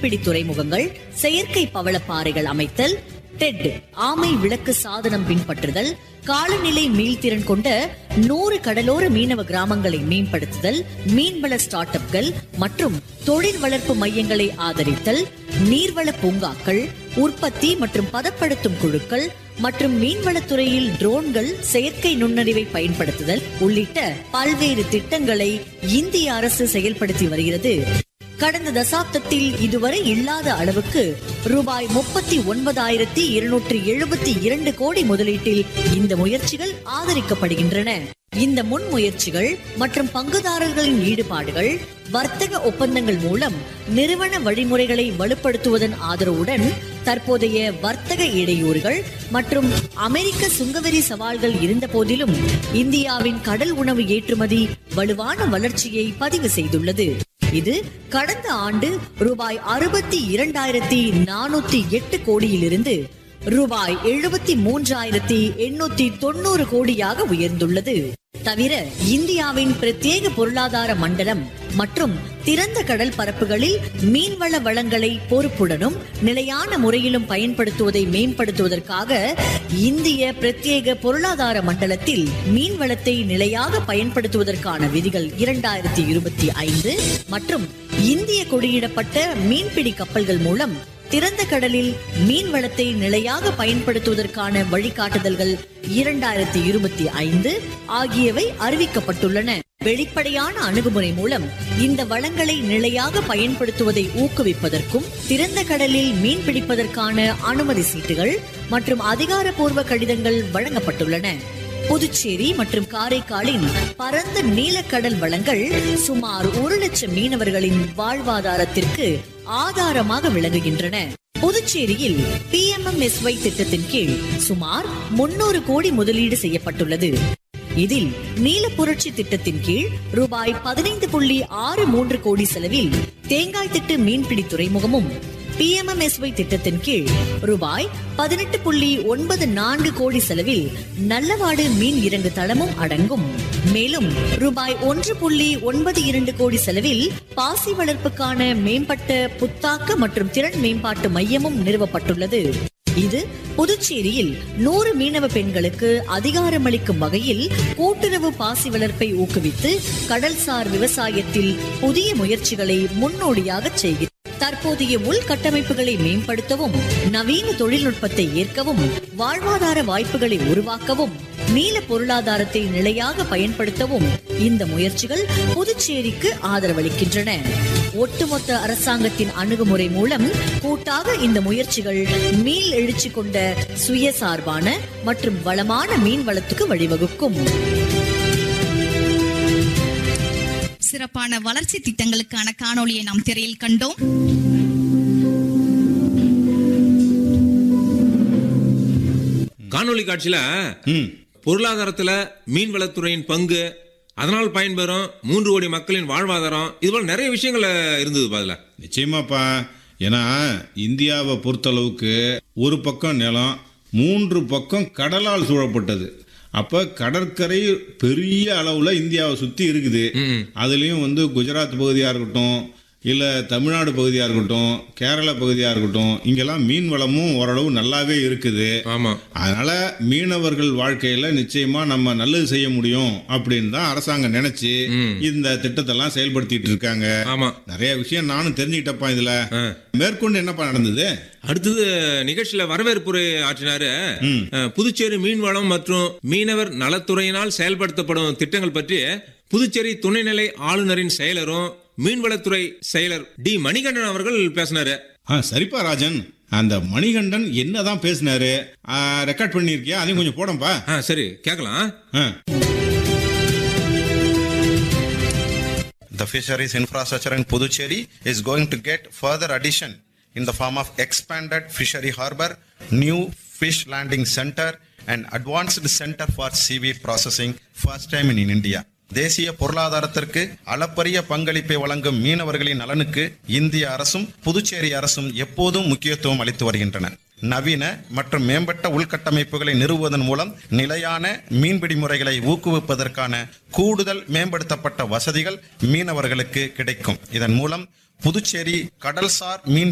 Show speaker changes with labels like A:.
A: மீன்பிடி துறைமுகங்கள் செயற்கை பவளப்பாறைகள் அமைத்தல் டெட் ஆமை விளக்கு சாதனம் பின்பற்றுதல் காலநிலை மீள்திறன் கொண்ட நூறு கடலோர மீனவ கிராமங்களை மேம்படுத்துதல் மீன்வள ஸ்டார்ட் அப்கள் மற்றும் தொழில் வளர்ப்பு மையங்களை ஆதரித்தல் நீர்வள பூங்காக்கள் உற்பத்தி மற்றும் பதப்படுத்தும் குழுக்கள் மற்றும் மீன்வளத்துறையில் ட்ரோன்கள் செயற்கை நுண்ணறிவை பயன்படுத்துதல் உள்ளிட்ட பல்வேறு திட்டங்களை இந்திய அரசு செயல்படுத்தி வருகிறது கடந்த தசாப்தத்தில் இதுவரை இல்லாத அளவுக்கு ரூபாய் முப்பத்தி ஒன்பதாயிரத்தி இருநூற்றி எழுபத்தி இரண்டு கோடி முதலீட்டில் இந்த முயற்சிகள் ஆதரிக்கப்படுகின்றன இந்த முன்முயற்சிகள் மற்றும் பங்குதாரர்களின் ஈடுபாடுகள் வர்த்தக ஒப்பந்தங்கள் மூலம் நிறுவன வழிமுறைகளை வலுப்படுத்துவதன் ஆதரவுடன் தற்போதைய வர்த்தக இடையூறுகள் மற்றும் அமெரிக்க சுங்கவரி சவால்கள் இருந்த போதிலும் இந்தியாவின் கடல் உணவு ஏற்றுமதி வலுவான வளர்ச்சியை பதிவு செய்துள்ளது இது கடந்த ஆண்டு ரூபாய் அறுபத்தி இரண்டாயிரத்தி நானூத்தி எட்டு கோடியிலிருந்து ரூபாய் எழுபத்தி மூன்றாயிரத்தி எண்ணூத்தி தொண்ணூறு கோடியாக உயர்ந்துள்ளது தவிர இந்தியாவின் பிரத்யேக பொருளாதார மண்டலம் மற்றும் திறந்த கடல் பரப்புகளில் மீன்வள வளங்களை பொறுப்புடனும் நிலையான முறையிலும் பயன்படுத்துவதை மேம்படுத்துவதற்காக இந்திய பிரத்யேக பொருளாதார மண்டலத்தில் மீன்வளத்தை நிலையாக பயன்படுத்துவதற்கான விதிகள் இரண்டாயிரத்தி இருபத்தி ஐந்து மற்றும் இந்திய கொடியிடப்பட்ட மீன்பிடி கப்பல்கள் மூலம் திறந்த கடலில் மீன் வளத்தை நிலையாக பயன்படுத்துவதற்கான வழிகாட்டுதல்கள் இரண்டாயிரத்தி இருபத்தி ஐந்து ஆகியவை அறிவிக்கப்பட்டுள்ளன வெளிப்படையான அணுகுமுறை மூலம் இந்த வளங்களை நிலையாக பயன்படுத்துவதை ஊக்குவிப்பதற்கும் திறந்த கடலில் மீன் பிடிப்பதற்கான அனுமதி சீட்டுகள் மற்றும் அதிகாரப்பூர்வ கடிதங்கள் வழங்கப்பட்டுள்ளன புதுச்சேரி மற்றும் காரைக்காலின் பரந்த நீலக்கடல் வளங்கள் சுமார் ஒரு லட்சம் மீனவர்களின் வாழ்வாதாரத்திற்கு ஆதாரமாக விளங்குகின்றன புதுச்சேரியில் பிஎம்எம்எஸ்ஒய் திட்டத்தின் கீழ் சுமார் முன்னூறு கோடி முதலீடு செய்யப்பட்டுள்ளது இதில் நீல புரட்சி திட்டத்தின் கீழ் ரூபாய் பதினைந்து புள்ளி ஆறு மூன்று கோடி செலவில் தேங்காய் திட்டு மீன்பிடி துறைமுகமும் பிஎம்எம்எஸ்ஒய் திட்டத்தின் கீழ் ரூபாய் பதினெட்டு புள்ளி ஒன்பது நான்கு கோடி செலவில் நல்லவாடு மீன் இறங்கு தளமும் அடங்கும் மேலும் ரூபாய் ஒன்று புள்ளி ஒன்பது இரண்டு கோடி செலவில் பாசி வளர்ப்புக்கான மேம்பட்ட புத்தாக்க மற்றும் திறன் மேம்பாட்டு மையமும் நிறுவப்பட்டுள்ளது இது புதுச்சேரியில் நூறு மீனவ பெண்களுக்கு அதிகாரமளிக்கும் வகையில் கூட்டுறவு பாசி வளர்ப்பை ஊக்குவித்து கடல்சார் விவசாயத்தில் புதிய முயற்சிகளை முன்னோடியாக செய்கிறது தற்போதைய உள்கட்டமைப்புகளை மேம்படுத்தவும் நவீன தொழில்நுட்பத்தை ஏற்கவும் வாழ்வாதார வாய்ப்புகளை உருவாக்கவும் நீல பொருளாதாரத்தை நிலையாக பயன்படுத்தவும் இந்த முயற்சிகள் புதுச்சேரிக்கு ஆதரவளிக்கின்றன ஒட்டுமொத்த அரசாங்கத்தின் அணுகுமுறை மூலம் கூட்டாக இந்த முயற்சிகள் மீள் எழுச்சி கொண்ட சுயசார்பான மற்றும் வளமான மீன் வளத்துக்கு வழிவகுக்கும்
B: சிறப்பான வளர்ச்சி திட்டங்களுக்கான காணொளியை நாம் திரையில் கண்டோம்
C: காணொளி காட்சியில பொருளாதாரத்துல மீன்வளத்துறையின் பங்கு அதனால் பயன்பெறும் மூன்று கோடி மக்களின் வாழ்வாதாரம் இது போல நிறைய விஷயங்கள் இருந்தது அதுல
D: நிச்சயமாப்பா ஏன்னா இந்தியாவை பொறுத்தளவுக்கு ஒரு பக்கம் நிலம் மூன்று பக்கம் கடலால் சூழப்பட்டது அப்ப கடற்கரை பெரிய அளவுல இந்தியாவை சுத்தி இருக்குது அதுலயும் வந்து குஜராத் பகுதியா இருக்கட்டும் இல்ல தமிழ்நாடு பகுதியா இருக்கட்டும் கேரள பகுதியா இருக்கட்டும் இங்கெல்லாம் மீன் வளமும் ஓரளவு நல்லாவே இருக்குது
C: ஆமா
D: அதனால மீனவர்கள் வாழ்க்கையில நிச்சயமா நம்ம நல்லது செய்ய முடியும் அப்படின்னு தான் அரசாங்கம் நினைச்சு இந்த திட்டத்தெல்லாம் செயல்படுத்திட்டு இருக்காங்க
C: ஆமா
D: நிறைய விஷயம் நானும் தெரிஞ்சுக்கிட்டப்பா இதுல
C: ஆ.
D: மேற்கொண்டு என்னப்பா நடந்தது
C: அடுத்தது நிகழ்ச்சியில வரவேற்புரை ஆற்றினாரு அஹ், புதுச்சேரி மீன்வளம் மற்றும் மீனவர் நலத்துறையினால் செயல்படுத்தப்படும் திட்டங்கள் பற்றி புதுச்சேரி துணைநிலை ஆளுநரின் செயலரும் மீன்வளத்துறை செயலர் டி மணிகண்டன் அவர்கள் பேசினாரு
D: ஆ சரிப்பா ராஜன் அந்த மணிகண்டன் என்னதான் பேசினாரு ரெக்கார்ட் பண்ணியிருக்கியா அதையும் கொஞ்சம் போடம்பா
C: ஆ, சரி கேட்கலாம்
D: ஆ.
E: The fisheries infrastructure in Puducherry is going to get further addition in the form of expanded fishery harbor, new fish landing center, and advanced center for seaweed processing, first time in India. தேசிய பொருளாதாரத்திற்கு அளப்பரிய பங்களிப்பை வழங்கும் மீனவர்களின் நலனுக்கு இந்திய அரசும் புதுச்சேரி அரசும் எப்போதும் முக்கியத்துவம் அளித்து வருகின்றன நவீன மற்றும் மேம்பட்ட உள்கட்டமைப்புகளை நிறுவுவதன் மூலம் நிலையான மீன்பிடி முறைகளை ஊக்குவிப்பதற்கான கூடுதல் மேம்படுத்தப்பட்ட வசதிகள் மீனவர்களுக்கு கிடைக்கும் இதன் மூலம் புதுச்சேரி கடல்சார் மீன்